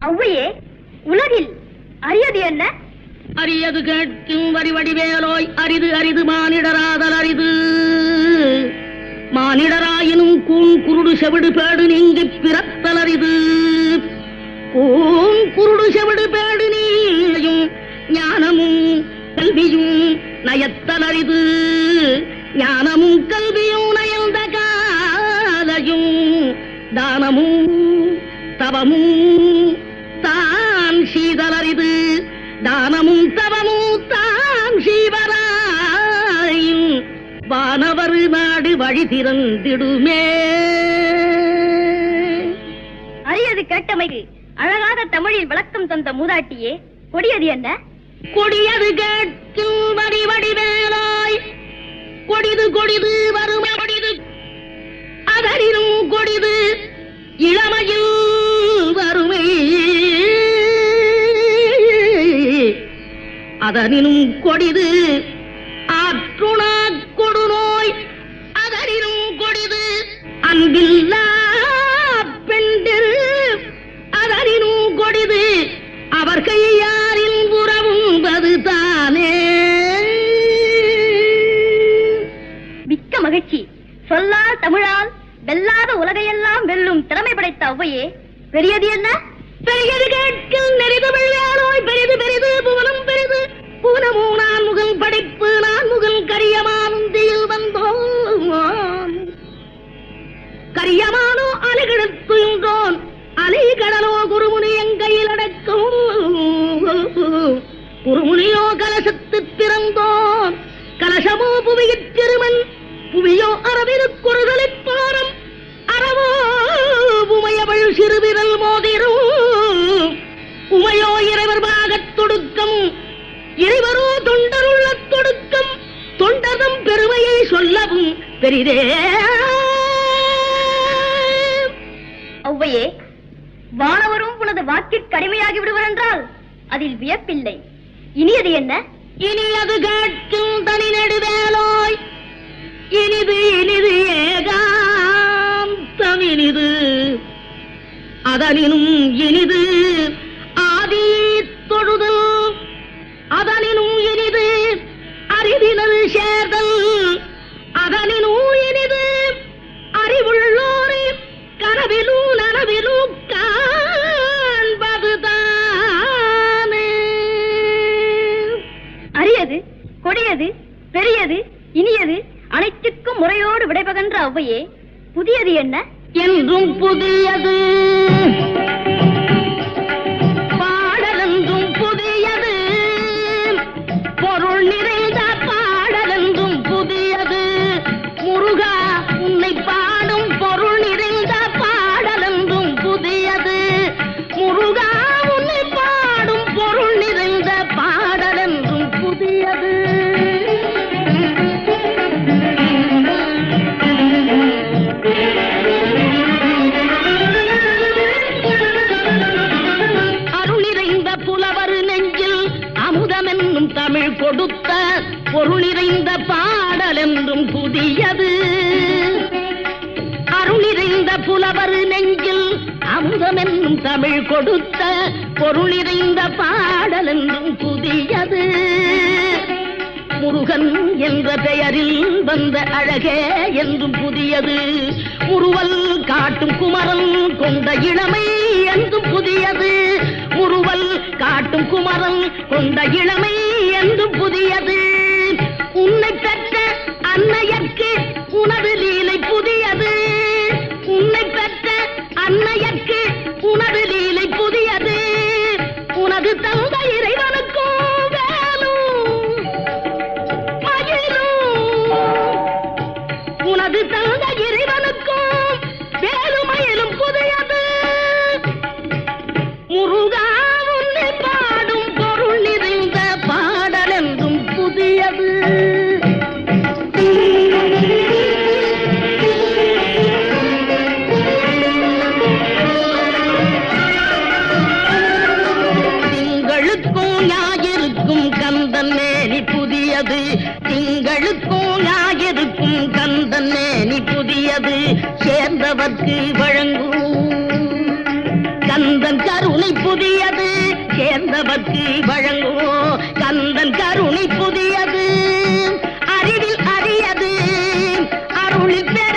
ஔவையே உலகில் அரியது என்ன அரியது கேட்கும் வரி வடிவேலோய் அரிது அரிது மானிடராதல் அரிது மானிடராயினும் கூன் குருடு செவிடு பேடு நீங்கி பிறத்தல் அரிது கூன் குருடு செவிடு பேடு நீயும் ஞானமும் கல்வியும் நயத்தல் அரிது ஞானமும் கல்வியும் நயந்த காலையும் தானமும் தவமும் தான் சீதலரிது தானமும் தவமும் தான் சீவராயும் வானவர் நாடு வழி திறந்திடுமே அரியது கேட்டமைக்கு அழகாக தமிழில் விளக்கம் தந்த மூதாட்டியே கொடியது என்ன கொடியது கேட்கும் வடி வடிவேலாய் கொடிது கொடிது வரும கொடிது அதனினும் கொடிது இளமையில் வறுமை அதனினும் கொடிது ஆற்றுணா கொடுநோய் அதனினும் கொடிது அன்பில்லா பெண்டில் அதனினும் கொடிது அவர் கையாரில் உறவும்பது தானே மிக்க மகிழ்ச்சி சொல்லால் தமிழால் வெல்லாத உலகையெல்லாம் வெல்லும் திறமை படைத்த ஔவையே பெரியது என்ன பெரியது கேட்கில் நெறிது வெள்ளையாளோய் பெரிது பெரிது புவனம் பெரிது புவனமோ நான் முகல் படைப்பு நான் முகல் கரியமானுந்தியில் வந்தோம் கரியமானோ அலைகிடத்துகின்றோன் அலைகடலோ குருமுனி எங்கையில் அடக்கும் குருமுனியோ கலசத்து பிறந்தோம் கலசமோ புவியிற் திருமன் புவியோ அரவிருக்குறுதலைப் பாரம் அறவோ உமையவள் சிறுவிரல் மோதிரும் உமையோ இறைவர் பாகத் தொடுக்கம் இறைவரோ தொண்டருள்ள தொடுக்கம் தொண்டதம் பெருமையை சொல்லவும் பெரிதே ஔவையே வானவரும் உனது வாக்கிற்கு அடிமையாகி விடுவர் என்றால் அதில் வியப்பில்லை இனியது என்ன இனி அது கேட்கும் தனி நெடுவேலோய் இனிது இனிது ஏகாந்தம் இனிது அதனினும் இனிது ஆதி தொழுதல் அதனினும் இனிது அறிவினல் சேர்தல் அதனினும் இனிது அறிவுள்ளோரை கனவிலும் நனவிலும் காண்பதுதானே அரியது கொடியது பெரியது இனியது அனைத்துக்கும் முறையோடு விடைபகன்ற ஔவையே புதியது என்ன என்றும் புதியது பாடலென்றும் புதியது பொருள் நிறைந்த பாடலென்றும் புதியது முருகா உன்னை பாடும் பொருள் நிறைந்த பாடலென்றும் புதியது முருகா உன்னை பாடும் பொருள் நிறைந்த பாடலென்றும் புதியது அருள் நிறைந்த புலவர் நெஞ்சில் அமுதமென்னும் தமிழ் கொடுத்த பொருள் நிறைந்த பாடல் என்றும் புதியது அருள் நிறைந்த புலவர் நெஞ்சில் அமுதமென்னும் தமிழ் கொடுத்த பொருள் நிறைந்த பாடல் என்றும் புதியது முருகன் என்ற பெயரில் வந்த அழகே என்றும் புதியது முறுவல் காட்டும் குமரன் கொண்ட இளமை என்றும் புதியது முறுவல் காட்டும் குமரன் கொண்ட இளமை என்றும் புதியது உன்னை பெற்ற அன்னையர்க்கு உனது லீலை புதியது உன்னை பெற்ற அன்னையர்க்கு உனது லீலை புதியது உனது தந்தை இறைவனுக்கும் வேலும் மயிலும் உனது தந்த இறைவனுக்கும் வேலுமயிலும் புதையது முருகா உன்னை பாடும் பொருள் நிறைந்த பாடல் என்றும் புதியது திங்களுக்கும் ஞாயிறுக்கும் கந்தன் மேனி புதியது திங்களுக்கும் ஞாயிறுக்கும் கந்தன் மேனி புதியது சேர்ந்தவர்க்கு வழங்கும் கந்தன் கருணை புதியது சேர்ந்தவர்க்கு வழங்குவோ கந்தன் கருணை புதியது அறிவில் அரியது அருளில் பெரிய